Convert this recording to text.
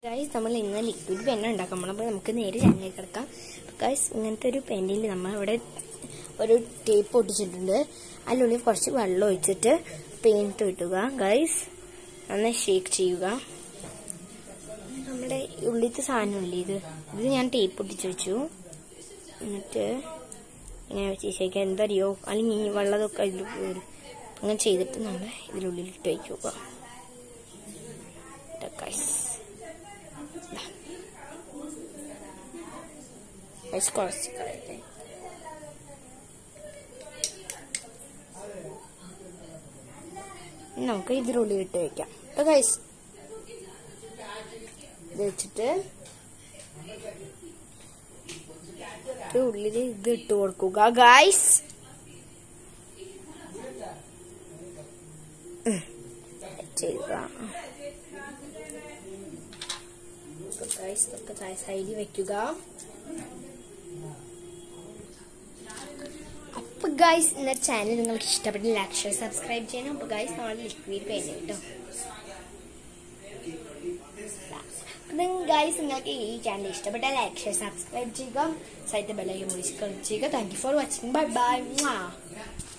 Guys നമ്മൾ ഇന്ന് liquid pen ഉണ്ടാക്കാം നമ്മളപ്പോൾ നമുക്ക് നേരെ ചാനലിലേക്ക് കിടക്കാം ഗൈസ് ഇങ്ങനത്തെ ഒരു പെന്നിൽ നമ്മൾ ഇവിടെ ഒരു ടേപ്പ് ഒട്ടിച്ചിട്ടുണ്ട് അതിനുള്ളിൽ കുറച്ച് വെള്ളം ഒഴിച്ചിട്ട് പെയിന്റ് കിട്ടുക ഗൈസ് നന്നായി ഷേക്ക് ചെയ്യുക നമ്മുടെ ഉള്ളിലത്തെ സാധനമില്ലേ ഇത് ഇത് ഞാൻ ടേപ്പ് ഒട്ടിച്ച് വെച്ചു എന്നിട്ട് ഇങ്ങനെ വെച്ച് ശേഖരിക്കുക എന്തറിയോ അല്ലെങ്കിൽ ഈ വെള്ളമൊക്കെ അതിൽ പോരും. അങ്ങനെ ചെയ്തിട്ട് നമ്മൾ ഇതിനുള്ളിൽ ഇട്ട് വയ്ക്കുക ഗൈസ് ഗൈസ് കുറച്ച് കളയട്ടെ ഇനി നമുക്ക് ഇതിനുള്ളിൽ ഇട്ട് വെക്കാം അപ്പൊ ഗൈസ് ഇത് വെച്ചിട്ട് ഇത് ഉള്ളിൽ ഇത് ഇട്ട് കൊടുക്കുക ഗൈസ് ചെയ്യുക ഗൈസ് ഇതൊക്കെ സൈഡിൽ വെക്കുക അപ്പൊ ഗൈസ് ഇന്നത്തെ ചാനൽ നിങ്ങൾക്ക് ഇഷ്ടപ്പെട്ട ലൈക്ക് ഷെയർ സബ്സ്ക്രൈബ് ചെയ്യണം അപ്പൊ ഗൈസ് നമ്മൾ ലിക്വിഡ് പെയിന്റ് കേട്ടോ ഗൈസ് നിങ്ങൾക്ക് ഈ ചാനൽ ഇഷ്ടപ്പെട്ട ലൈക്ക് ഷെയർ സബ്സ്ക്രൈബ് ചെയ്യുക സൈറ്റ് ബെല്ലൈക്കൻ വിളിച്ച് കളിച്ച് ചെയ്യുക thank you for watching bye by